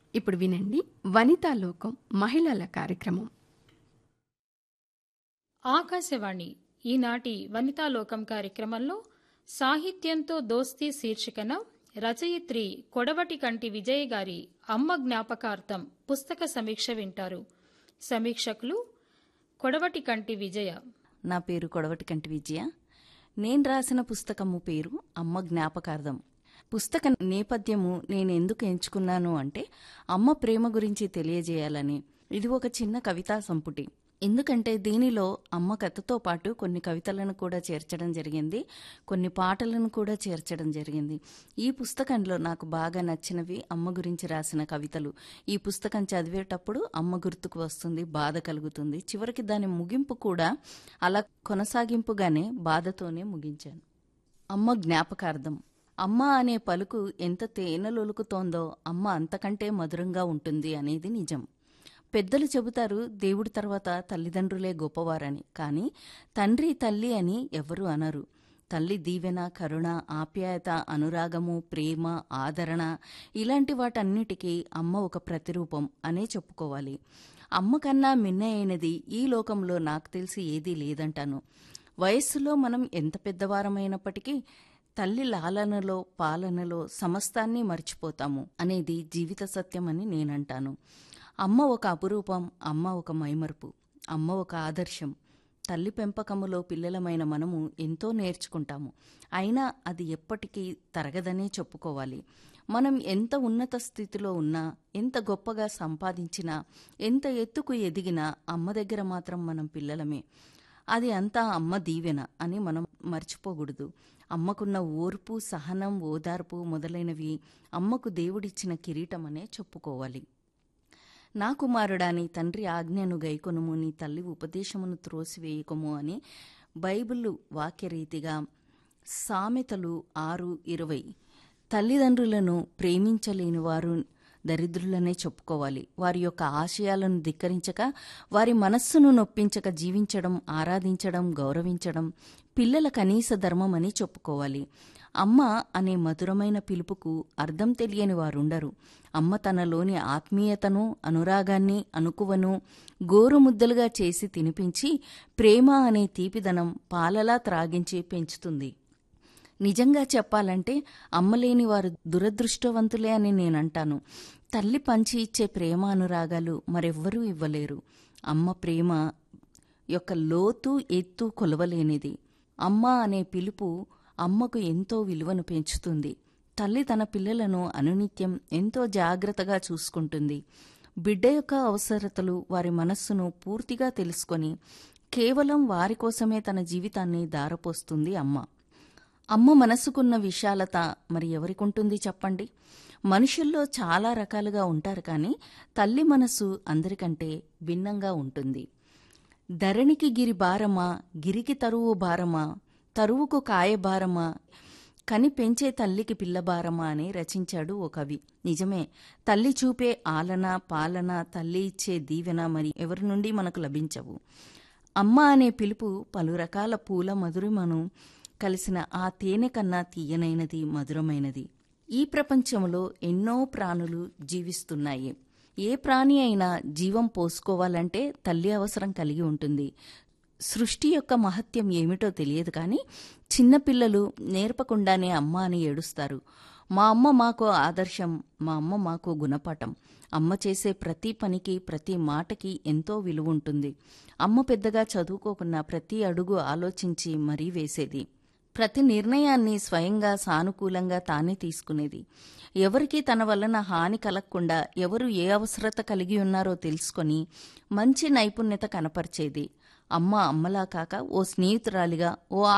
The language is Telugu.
ఇప్పుడు వినండి వనితా లోకం మహిళల కార్యక్రమం ఆకాశవాణి ఈనాటి వనితాలోకం కార్యక్రమంలో సాహిత్యంతో దోస్తీ శీర్షికన రచయిత్రి కొడవటి కంటి విజయ్ గారి అమ్మ జ్ఞాపకార్థం పుస్తక సమీక్ష వింటారు సమీక్షకులు కొడవటి కంటి విజయ నా పేరు కొడవటి కంటి విజయ నేను రాసిన పుస్తకము పేరు అమ్మ జ్ఞాపకార్థం పుస్తక నేపథ్యము నేను ఎందుకు ఎంచుకున్నాను అంటే అమ్మ ప్రేమ గురించి తెలియజేయాలని ఇది ఒక చిన్న కవితా సంపుటి ఎందుకంటే దీనిలో అమ్మ కథతో పాటు కొన్ని కవితలను కూడా చేర్చడం జరిగింది కొన్ని పాటలను కూడా చేర్చడం జరిగింది ఈ పుస్తకంలో నాకు బాగా నచ్చినవి అమ్మ గురించి రాసిన కవితలు ఈ పుస్తకం చదివేటప్పుడు అమ్మ గుర్తుకు వస్తుంది బాధ కలుగుతుంది చివరికి దాని ముగింపు కూడా అలా కొనసాగింపుగానే బాధతోనే ముగించాను అమ్మ జ్ఞాపకార్థం అమ్మ అనే పలుకు ఎంత తేనెలొలుకుతోందో అమ్మ అంతకంటే మధురంగా ఉంటుంది అనేది నిజం పెద్దలు చెబుతారు దేవుడి తర్వాత తల్లిదండ్రులే గొప్పవారని కానీ తండ్రి తల్లి అని ఎవరు అనరు తల్లి దీవెన కరుణ ఆప్యాయత అనురాగము ప్రేమ ఆదరణ ఇలాంటి వాటన్నిటికీ అమ్మ ఒక ప్రతిరూపం అనే చెప్పుకోవాలి అమ్మ కన్నా మిన్న అయినది ఈ లోకంలో నాకు తెలిసి ఏదీ లేదంటాను వయస్సులో మనం ఎంత పెద్దవారమైనప్పటికీ తల్లి లాలనలో పాలనలో సమస్తాన్ని మర్చిపోతాము అనేది జీవిత సత్యమని నేనంటాను అమ్మ ఒక అపురూపం అమ్మ ఒక మైమరుపు అమ్మ ఒక ఆదర్శం తల్లి పెంపకములో పిల్లలమైన మనము ఎంతో నేర్చుకుంటాము అయినా అది ఎప్పటికీ తరగదనే చెప్పుకోవాలి మనం ఎంత ఉన్నత స్థితిలో ఉన్నా ఎంత గొప్పగా సంపాదించినా ఎంత ఎత్తుకు ఎదిగినా అమ్మ దగ్గర మాత్రం మనం పిల్లలమే అది అంతా అమ్మ దీవెన అని మనం మర్చిపోకూడదు అమ్మకున్న ఓర్పు సహనం ఓదార్పు మొదలైనవి అమ్మకు దేవుడిచ్చిన కిరీటమనే చెప్పుకోవాలి నా కుమారుడా నీ తండ్రి ఆజ్ఞను గైకొనుము నీ తల్లి ఉపదేశమును త్రోసివేయకము అని బైబిల్ వాక్యరీతిగా సామెతలు ఆరు ఇరవై తల్లిదండ్రులను ప్రేమించలేని వారు దరిద్రులనే చెప్పుకోవాలి వారి యొక్క ఆశయాలను ధిక్కరించక వారి మనస్సును నొప్పించక జీవించడం ఆరాధించడం గౌరవించడం పిల్లల కనీస ధర్మమని చెప్పుకోవాలి అమ్మ అనే మధురమైన పిలుపుకు అర్థం తెలియని వారుండరు అమ్మ తనలోని ఆత్మీయతను అనురాగాన్ని అనుకువను గోరుముద్దలుగా చేసి తినిపించి ప్రేమ అనే తీపిదనం పాలలా త్రాగించి పెంచుతుంది నిజంగా చెప్పాలంటే అమ్మలేని వారు దురదృష్టవంతులే అని నేనంటాను తల్లి పంచి ఇచ్చే ప్రేమ అనురాగాలు మరెవ్వరూ ఇవ్వలేరు అమ్మ ప్రేమ యొక్క లోతు ఎత్తు కొలవలేనిది అమ్మ అనే పిలుపు అమ్మకు ఎంతో విలువను పెంచుతుంది తల్లి తన పిల్లలను అనునిత్యం ఎంతో జాగ్రత్తగా చూసుకుంటుంది బిడ్డ యొక్క అవసరతలు వారి మనస్సును పూర్తిగా తెలుసుకొని కేవలం వారి కోసమే తన జీవితాన్ని దారపోస్తుంది అమ్మ అమ్మ మనసుకున్న విశాలత మరి ఎవరికుంటుంది చెప్పండి మనుషుల్లో చాలా రకాలుగా ఉంటారు కానీ తల్లి మనసు అందరికంటే భిన్నంగా ఉంటుంది ధరణికి గిరి భారమా గిరికి తరువు భారమా తరువుకు కాయ భారమా కని పెంచే తల్లికి పిల్లబారమా అని రచించాడు ఓ కవి నిజమే తల్లి చూపే ఆలన పాలన తల్లి ఇచ్చే దీవెన మరి ఎవరి నుండి మనకు లభించవు అమ్మ అనే పిలుపు పలు రకాల పూల మధురిమను కలిసిన ఆ తేనె కన్నా తీయనైనది మధురమైనది ఈ ప్రపంచంలో ఎన్నో ప్రాణులు జీవిస్తున్నాయి ఏ ప్రాణి అయినా జీవం పోసుకోవాలంటే తల్లి అవసరం కలిగి ఉంటుంది సృష్టి యొక్క మహత్యం ఏమిటో తెలియదు కానీ చిన్నపిల్లలు నేర్పకుండానే అమ్మ అని ఏడుస్తారు మా అమ్మ మాకు ఆదర్శం మా అమ్మ మాకు గుణపాఠం అమ్మ చేసే ప్రతి పనికి ప్రతి మాటకి ఎంతో విలువ ఉంటుంది అమ్మ పెద్దగా చదువుకోకున్నా ప్రతి అడుగు ఆలోచించి మరీ వేసేది ప్రతి నిర్ణయాన్ని స్వయంగా సానుకూలంగా తానే తీసుకునేది ఎవరికి తన వలన హాని కలగకుండా ఎవరు ఏ అవసరత కలిగి ఉన్నారో తెలుసుకొని మంచి నైపుణ్యత కనపరిచేది అమ్మ అమ్మలా కాక ఓ స్నేహితురాలిగా ఓ